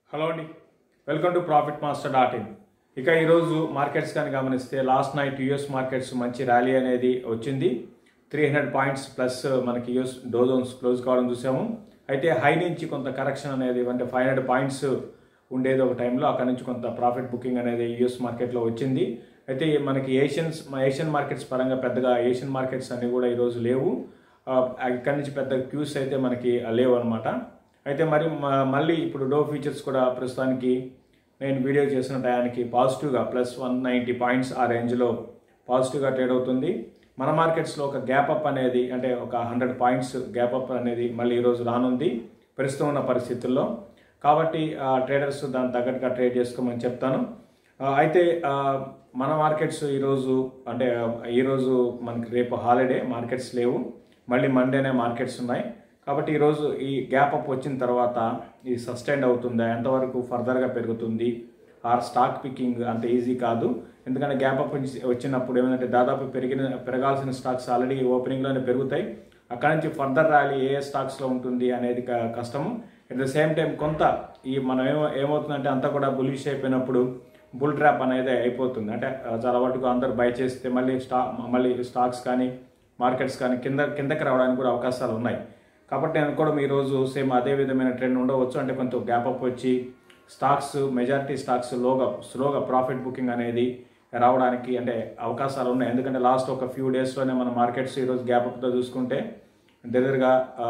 hello అండి welcome to Profit Master dot in ఇక ఈరోజు మార్కెట్స్ కానీ గమనిస్తే లాస్ట్ నైట్ యుఎస్ మార్కెట్స్ మంచి ర్యాలీ అనేది వచ్చింది త్రీ హండ్రెడ్ పాయింట్స్ ప్లస్ మనకి యుఎస్ డోజోన్స్ క్లోజ్ కావడం చూసాము అయితే హై నుంచి కొంత కరెక్షన్ అనేది అంటే ఫైవ్ హండ్రెడ్ పాయింట్స్ ఉండేది ఒక టైంలో అక్కడ నుంచి కొంత ప్రాఫిట్ బుకింగ్ అనేది యుఎస్ మార్కెట్లో వచ్చింది అయితే మనకి ఏషియన్స్ ఏషియన్ మార్కెట్స్ పరంగా పెద్దగా ఏషియన్ మార్కెట్స్ అన్ని కూడా ఈరోజు లేవు ఆ, ఇక్కడి నుంచి పెద్ద క్యూస్ అయితే మనకి లేవు అనమాట అయితే మరి మ- మళ్ళీ ఇప్పుడు డో ఫీచర్స్ కూడా ప్రస్తుతానికి నేను వీడియో చేసిన టయానికి పాజిటివ్గా ప్లస్ వన్ నైంటీ పాయింట్స్ ఆ రేంజ్లో పాజిటివ్గా ట్రేడ్ అవుతుంది మన మార్కెట్స్లో ఒక గ్యాప్ అప్ అనేది అంటే ఒక హండ్రెడ్ పాయింట్స్ గ్యాప్ అప్ అనేది మళ్ళీ ఈరోజు రానుంది ప్రస్తుతం ఉన్న పరిస్థితుల్లో కాబట్టి ట్రేడర్స్ దాని తగ్గట్టుగా ట్రేడ్ చేసుకోమని చెప్తాను ఆ, అయితే ఆ, మన మార్కెట్స్ ఈరోజు అంటే ఆ, ఈరోజు మనకి రేపు హాలిడే మార్కెట్స్ లేవు మళ్ళీ మండేనే మార్కెట్స్ ఉన్నాయి కాబట్టి ఈరోజు ఈ గ్యాప్ అప్ వచ్చిన తర్వాత ఇది సస్టైన్ అవుతుందా ఎంతవరకు ఫర్దర్గా పెరుగుతుంది ఆర్ స్టాక్ పికింగ్ అంత ఈజీ కాదు ఎందుకంటే గ్యాప్ అప్ వచ్చి- వచ్చినప్పుడు ఏమంటే దాదాపు పెరిగిన పెరగాల్సిన స్టాక్స్ ఆల్రెడీ ఓపెనింగ్లోనే పెరుగుతాయి అక్కడ నుంచి ఫర్దర్ ర్యాలీ ఏ స్టాక్స్లో ఉంటుంది అనేది క- కష్టము అట్ ద సేమ్ టైం కొంత ఈ మనం ఏమో ఏమవుతుందంటే అంతా కూడా బులిష్ అయిపోయినప్పుడు బుల్ ట్రాప్ అనేది అయిపోతుంది అంటే ఆ, చాలా వరకు అందరు బై చేస్తే మళ్ళీ స్టా మళ్ళీ స్టాక్స్ కానీ మార్కెట్స్ కానీ కింద కిందకి రావడానికి కూడా అవకాశాలు ఉన్నాయి కాబట్టి నేను కూడా ఈరోజు సేమ్ అదే విధమైన ట్రెండ్ ఉండవచ్చు అంటే కొంచెం గ్యాప్ అప్ వచ్చి స్టాక్స్ మెజారిటీ స్టాక్స్ లోగా స్లోగా ప్రాఫిట్ బుకింగ్ అనేది రావడానికి అంటే అవకాశాలు ఉన్నాయి ఎందుకంటే లాస్ట్ ఒక ఫ్యూ డేస్లోనే మన మార్కెట్స్ ఈరోజు గ్యాప్ అప్తో చూసుకుంటే దగ్గరగా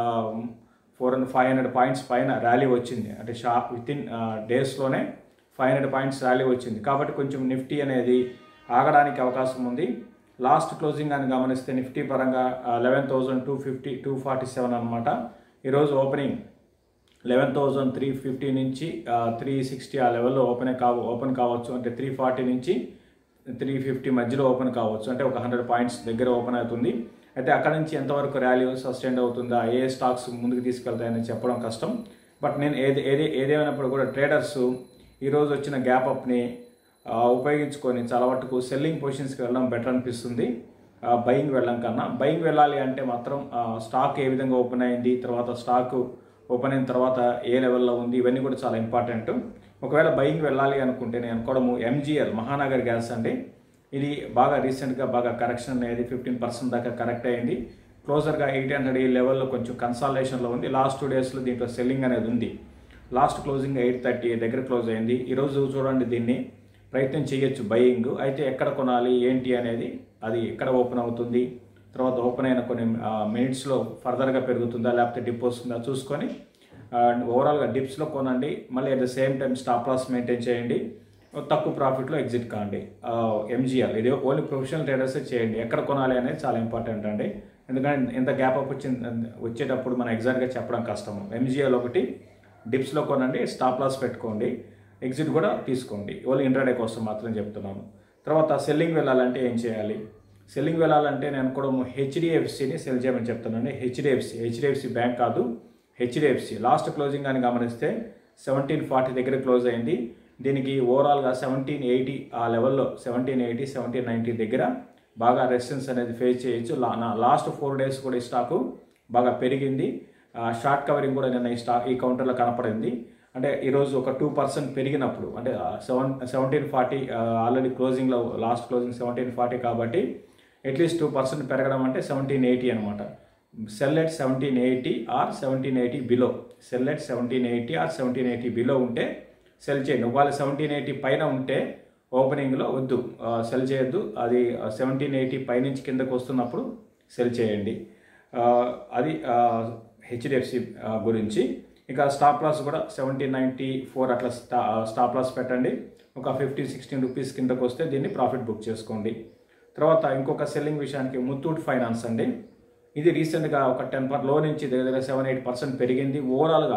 four and five hundred points పైన ర్యాలీ వచ్చింది అంటే షా విత్ ఇన్ డేస్లోనే ఫైవ్ హండ్రెడ్ పాయింట్స్ ర్యాలీ వచ్చింది కాబట్టి కొంచెం నిఫ్టీ అనేది ఆగడానికి అవకాశం ఉంది లాస్ట్ క్లోజింగ్ అని గమనిస్తే నిఫ్టీ పరంగా eleven thousand two fifty two forty seven అనమాట ఈరోజు opening eleven thousand three fifty నుంచి త్రీ సిక్స్టీ ఆ లెవెల్లో ఓపెన్ కావ ఓపెన్ కావచ్చు అంటే త్రీ ఫార్టీ నుంచి త్రీ ఫిఫ్టీ మధ్యలో ఓపెన్ కావచ్చు అంటే ఒక హండ్రెడ్ పాయింట్స్ దగ్గర ఓపెన్ అవుతుంది అయితే అక్కడ నుంచి ఎంతవరకు ర్యాలీ సస్టైన్ అవుతుందా ఏ స్టాక్స్ ముందుకు తీసుకెళ్తాయని చెప్పడం కష్టం బట్ నేను ఏది ఏది ఏదేమైనప్పుడు కూడా ట్రేడర్స్ ఈరోజు వచ్చిన గ్యాప్ అప్ని ఆ, ఉపయోగించుకొని చాలా వరకు సెల్లింగ్ పొజిషన్స్కి వెళ్ళడం బెటర్ అనిపిస్తుంది బయింగ్ వెళ్ళడం కన్నా బయింగ్ వెళ్ళాలి అంటే మాత్రం ఆ, స్టాక్ ఏ విధంగా ఓపెన్ అయింది తర్వాత స్టాక్ ఓపెన్ అయిన తర్వాత ఏ లెవెల్లో ఉంది ఇవన్నీ కూడా చాలా ఇంపార్టెంట్ ఒకవేళ బయింగ్ వెళ్ళాలి అనుకుంటే నేను అనుకోవడము ఎంజీఎల్ మహానగర్ గ్యాస్ అండి ఇది బాగా రీసెంట్గా బాగా కరెక్షన్ అనేది ఫిఫ్టీన్ పర్సెంట్ దాకా కరెక్ట్ అయింది క్లోజర్గా ఎయిట్ హండ్రెడ్ ఈ లెవెల్లో కొంచెం కన్సాలేషన్లో ఉంది లాస్ట్ టూ డేస్లో దీంట్లో సెల్లింగ్ అనేది ఉంది లాస్ట్ క్లోజింగ్ ఎయిట్ థర్టీ దగ్గర క్లోజ్ అయింది ఈరోజు చూడండి దీన్ని ప్రయత్నం చేయొచ్చు బయింగ్ అయితే ఎక్కడ కొనాలి ఏంటి అనేది అది ఎక్కడ ఓపెన్ అవుతుంది తర్వాత ఓపెన్ అయిన కొన్ని మినిట్స్లో ఫర్దర్గా పెరుగుతుందా లేకపోతే డిప్ వస్తుందా చూసుకొని అండ్ ఓవరాల్గా డిప్స్లో కొనండి మళ్ళీ at the same time stop loss maintain చేయండి తక్కువ ప్రాఫిట్లో ఎగ్జిట్ కాండి ఎంజీఆర్ ఇది ఓన్లీ ప్రొఫెషనల్ ట్రేడర్సే చేయండి ఎక్కడ కొనాలి అనేది చాలా ఇంపార్టెంట్ అండి ఎందుకంటే ఎంత గ్యాప్ అప్ వచ్చింది వచ్చేటప్పుడు మనం ఎగ్జాక్ట్గా చెప్పడం కష్టము ఎంజీఎల్ ఒకటి డిప్స్లో కొనండి స్టాప్ లాస్ పెట్టుకోండి ఎగ్జిట్ కూడా తీసుకోండి ఓన్లీ ఇంట్రాడే కోసం మాత్రం చెప్తున్నాను తర్వాత సెల్లింగ్ వెళ్ళాలంటే ఏం చేయాలి సెల్లింగ్ వెళ్ళాలంటే నేను కూడా హెచ్డిఎఫ్సిని సెల్ చేయమని చెప్తున్నాను హెచ్డిఎఫ్సి హెచ్డిఎఫ్సి బ్యాంక్ కాదు హెచ్డిఎఫ్సి లాస్ట్ క్లోజింగ్ అని గమనిస్తే సెవెంటీన్ ఫార్టీ దగ్గర క్లోజ్ అయింది దీనికి ఓవరాల్గా సెవెంటీన్ ఎయిటీ ఆ లెవెల్లో సెవెంటీన్ ఎయిటీ సెవెంటీన్ నైంటీ దగ్గర బాగా రెసిస్టెన్స్ అనేది ఫేస్ చేయొచ్చు లా నా లాస్ట్ ఫోర్ డేస్ కూడా ఈ స్టాకు బాగా పెరిగింది ఆ, షార్ట్ కవరింగ్ కూడా నిన్న ఈ స్టాక్ ఈ కౌంటర్లో కనపడింది అంటే ఈరోజు ఒక టూ పర్సెంట్ పెరిగినప్పుడు అంటే సెవెన్ సెవెంటీన్ ఫార్టీ ఆల్రెడీ క్లోజింగ్లో లాస్ట్ క్లోజింగ్ సెవెంటీన్ ఫార్టీ కాబట్టి అట్లీస్ట్ టూ పర్సెంట్ పెరగడం అంటే సెవెంటీన్ ఎయిటీ అనమాట sell at seventeen eighty or seventeen eighty below sell at seventeen eighty or seventeen eighty below ఉంటే sell చేయండి ఒకవేళ సెవెంటీన్ ఎయిటీ పైన ఉంటే ఓపెనింగ్లో వద్దు ఆ, సెల్ చేయొద్దు అది సెవెంటీన్ ఎయిటీ పైనుంచి కిందకు వస్తున్నప్పుడు సెల్ చేయండి ఆ, అది హెచ్డిఎఫ్సి గురించి ఇక స్టాప్ లాస్ కూడా సెవెంటీన్ నైంటీ ఫోర్ అట్లా స్టా స్టాప్ లాస్ పెట్టండి ఒక ఫిఫ్టీన్ సిక్స్టీన్ రూపీస్ కిందకు వస్తే దీన్ని ప్రాఫిట్ బుక్ చేసుకోండి తర్వాత ఇంకొక సెల్లింగ్ విషయానికి ముత్తూట్ ఫైనాన్స్ అండి ఇది రీసెంట్గా ఒక టెన్ పర్ లో నుంచి దగ్గర దగ్గర సెవెన్ ఎయిట్ పర్సెంట్ పెరిగింది ఓవరాల్గా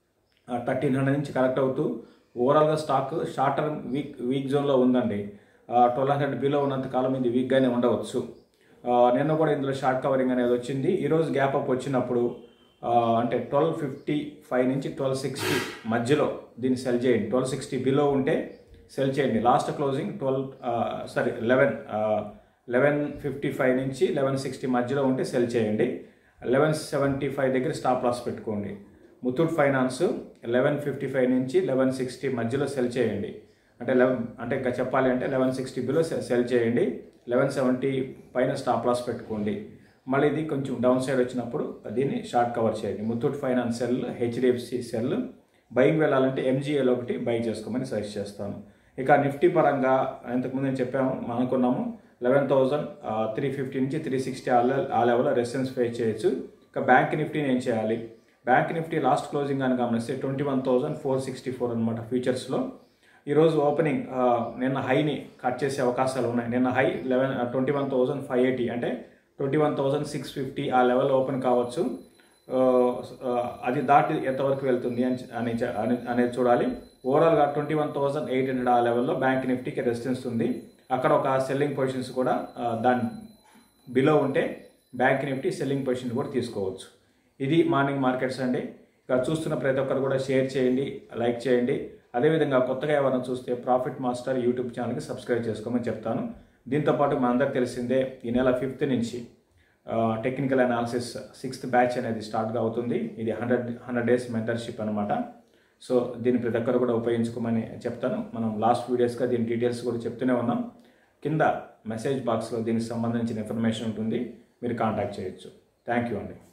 థర్టీన్ హండ్రెడ్ నుంచి కరెక్ట్ అవుతూ ఓవరాల్గా stock short term week week జోన్లో ఉందండి ట్వెల్వ్ హండ్రెడ్ బిలో ఉన్నంత కాలం ఇది వీక్గానే ఉండవచ్చు ఆ, నిన్న కూడా ఇందులో షార్ట్ కవరింగ్ అనేది వచ్చింది ఈరోజు గ్యాప్ అప్ వచ్చినప్పుడు ఆ, అంటే ట్వెల్వ్ ఫిఫ్టీ ఫైవ్ నుంచి ట్వెల్వ్ సిక్స్టీ మధ్యలో దీన్ని సెల్ చేయండి ట్వెల్వ్ సిక్స్టీ బిలో ఉంటే సెల్ చేయండి last closing twelve sorry eleven eleven fifty five నుంచి లెవెన్ సిక్స్టీ మధ్యలో ఉంటే సెల్ చేయండి లెవెన్ సెవెంటీ ఫైవ్ దగ్గర స్టాప్ లాస్ పెట్టుకోండి Muthoot finance eleven fifty five నుంచి లెవెన్ సిక్స్టీ మధ్యలో సెల్ చేయండి అంటే లెవెన్ అంటే ఇంకా చెప్పాలి అంటే లెవెన్ సిక్స్టీ బిలో సెల్ చేయండి లెవెన్ సెవెంటీ పైన స్టాప్ లాస్ పెట్టుకోండి మళ్ళీ ఇది కొంచెం డౌన్ సైడ్ వచ్చినప్పుడు దీన్ని షార్ట్ కవర్ చేయండి Muthoot finance sell HDFC sell buying వెళ్ళాలంటే ఎంజీఏలో ఒకటి బై చేసుకోమని సజెస్ట్ చేస్తాను ఇక నిఫ్టీ పరంగా ఇంతకుముందు నేను చెప్పాము మనం అనుకున్నాము లెవెన్ థౌజండ్ త్రీ ఫిఫ్టీ నుంచి త్రీ సిక్స్టీ ఆ లెవెల్ ఆ లెవెల్లో రెసిడెన్స్ ఫేస్ చేయొచ్చు ఇక బ్యాంక్ నిఫ్టీని ఏం చేయాలి బ్యాంక్ నిఫ్టీ లాస్ట్ క్లోజింగ్ అని గమనిస్తే twenty one thousand four sixty four అనమాట ఫ్యూచర్స్లో ఈరోజు ఓపెనింగ్ ఆ, నిన్న హైని కట్ చేసే అవకాశాలు ఉన్నాయి నిన్న high eleven twenty one thousand five eighty అంటే twenty one thousand six fifty ఆ లెవెల్ ఓపెన్ కావచ్చు ఆ, ఆ, అది దాటి ఎంతవరకు వెళ్తుంది అని అని చె- అని- అనేది చూడాలి ఓవరాల్గా twenty one thousand eight hundred ఆ లెవెల్లో బ్యాంక్ నిఫ్టీకి రెసిస్టెన్స్ ఉంది అక్కడ ఒక సెల్లింగ్ పొజిషన్స్ కూడా ఆ, దాని బిలో ఉంటే బ్యాంక్ నిఫ్టీ సెల్లింగ్ పొజిషన్ కూడా తీసుకోవచ్చు ఇది మార్నింగ్ మార్కెట్స్ అండి ఇక చూస్తున్న ప్రతి ఒక్కరు కూడా షేర్ చేయండి లైక్ చేయండి అదేవిధంగా కొత్తగా ఎవరైనా చూస్తే ప్రాఫిట్ మాస్టర్ యూట్యూబ్ ఛానల్కి సబ్స్క్రైబ్ చేసుకోమని చెప్తాను దీంతోపాటు మనందరికి తెలిసిందే ఈ నెల ఫిఫ్త్ నుంచి టెక్నికల్ అనాలిసిస్ సిక్స్త్ బ్యాచ్ అనేది స్టార్ట్గా అవుతుంది ఇది హండ్రెడ్ హండ్రెడ్ డేస్ మెంటర్షిప్ అనమాట సో దీన్ని ప్రతి ఒక్కరు కూడా ఉపయోగించుకోమని చెప్తాను మనం లాస్ట్ వీడియోస్గా దీని డీటెయిల్స్ కూడా చెప్తూనే ఉన్నాం కింద మెసేజ్ బాక్స్లో దీనికి సంబంధించిన ఇన్ఫర్మేషన్ ఉంటుంది మీరు కాంటాక్ట్ చేయొచ్చు థ్యాంక్ యూ అండి